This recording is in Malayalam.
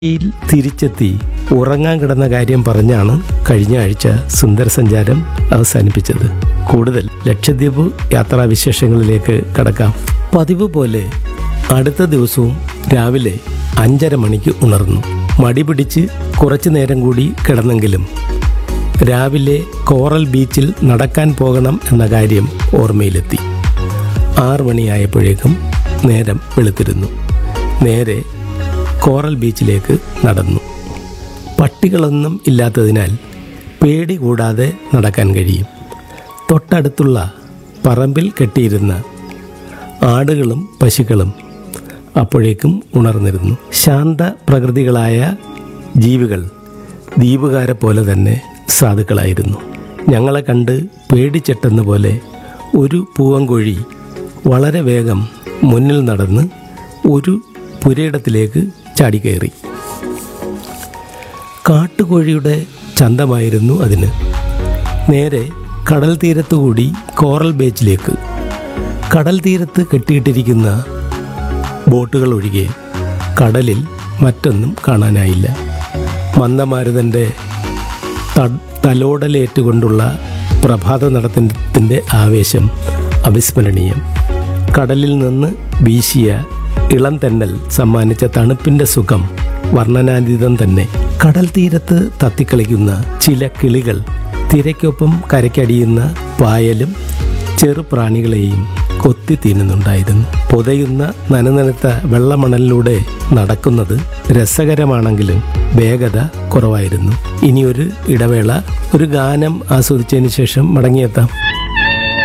യിൽ തിരിച്ചെത്തി ഉറങ്ങാൻ കിടന്ന കാര്യം പറഞ്ഞാണ് കഴിഞ്ഞ ആഴ്ച സുന്ദര സഞ്ചാരം അവസാനിപ്പിച്ചത് കൂടുതൽ ലക്ഷദ്വീപ് യാത്രാവിശേഷങ്ങളിലേക്ക് കടക്കാം പതിവ് പോലെ അടുത്ത ദിവസവും രാവിലെ അഞ്ചര മണിക്ക് ഉണർന്നു മടി പിടിച്ച് കുറച്ചു നേരം കൂടി കിടന്നെങ്കിലും രാവിലെ കോറൽ ബീച്ചിൽ നടക്കാൻ പോകണം എന്ന കാര്യം ഓർമ്മയിലെത്തി ആറ് മണിയായപ്പോഴേക്കും നേരം വെളുത്തിരുന്നു നേരെ കോറൽ ബീച്ചിലേക്ക് നടന്നു പട്ടികളൊന്നും ഇല്ലാത്തതിനാൽ പേടി കൂടാതെ നടക്കാൻ കഴിയും തൊട്ടടുത്തുള്ള പറമ്പിൽ കെട്ടിയിരുന്ന ആടുകളും പശുക്കളും അപ്പോഴേക്കും ഉണർന്നിരുന്നു ശാന്ത പ്രകൃതികളായ ജീവികൾ ദ്വീപുകാരെ പോലെ തന്നെ സാധുക്കളായിരുന്നു ഞങ്ങളെ കണ്ട് പേടിച്ചെട്ടെന്ന പോലെ ഒരു പൂവൻകോഴി വളരെ വേഗം മുന്നിൽ നടന്ന് ഒരു പുരയിടത്തിലേക്ക് ചാടിക്കയറി കാട്ടുകോഴിയുടെ ചന്തമായിരുന്നു അതിന് നേരെ കടൽ തീരത്തുകൂടി കോറൽ ബീച്ചിലേക്ക് കടൽ തീരത്ത് കെട്ടിയിട്ടിരിക്കുന്ന ബോട്ടുകൾ ഒഴികെ കടലിൽ മറ്റൊന്നും കാണാനായില്ല മന്ദമാരുതൻ്റെ ത- തലോടലേറ്റുകൊണ്ടുള്ള പ്രഭാത നടത്തത്തിൻ്റെ ആവേശം അവിസ്മരണീയം കടലിൽ നിന്ന് വീശിയ ഇളം തെന്നൽ സമ്മാനിച്ച തണുപ്പിൻ്റെ സുഖം വർണ്ണനാതീതം തന്നെ കടൽ തീരത്ത് തത്തിക്കളിക്കുന്ന ചില കിളികൾ തിരയ്ക്കൊപ്പം കരയ്ക്കടിയുന്ന പായലും ചെറുപ്രാണികളെയും കൊത്തി തിന്നുന്നുണ്ടായിരുന്നു പുതയുന്ന നനനനത്ത വെള്ളമണലിലൂടെ നടക്കുന്നത് രസകരമാണെങ്കിലും വേഗത കുറവായിരുന്നു ഇനിയൊരു ഇടവേള ഒരു ഗാനം ആസ്വദിച്ചതിന് ശേഷം മടങ്ങിയെത്താം